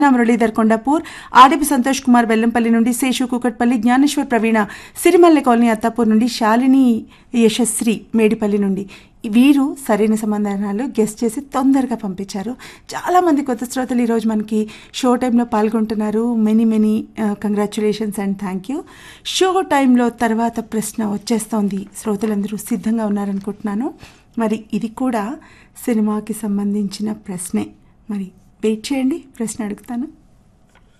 మురళీధర్ కొండాపూర్ ఆడిపి సంతోష్ కుమార్ బెల్లంపల్లి నుండి శేషు కుకట్పల్లి జ్ఞానేశ్వర్ ప్రవీణ సిరిమల్లె కాలనీ అత్తాపూర్ నుండి శాలిని యశస్శ్రీ మేడిపల్లి నుండి వీరు సరైన సమాధానాలు గెస్ట్ చేసి తొందరగా పంపించారు చాలామంది కొత్త శ్రోతలు ఈరోజు మనకి షో టైంలో పాల్గొంటున్నారు many many congratulations and thank you show టైంలో తర్వాత ప్రశ్న వచ్చేస్తోంది శ్రోతలందరూ సిద్ధంగా ఉన్నారనుకుంటున్నాను మరి ఇది కూడా సినిమాకి సంబంధించిన ప్రశ్నే మరి వెయిట్ చేయండి ప్రశ్న అడుగుతాను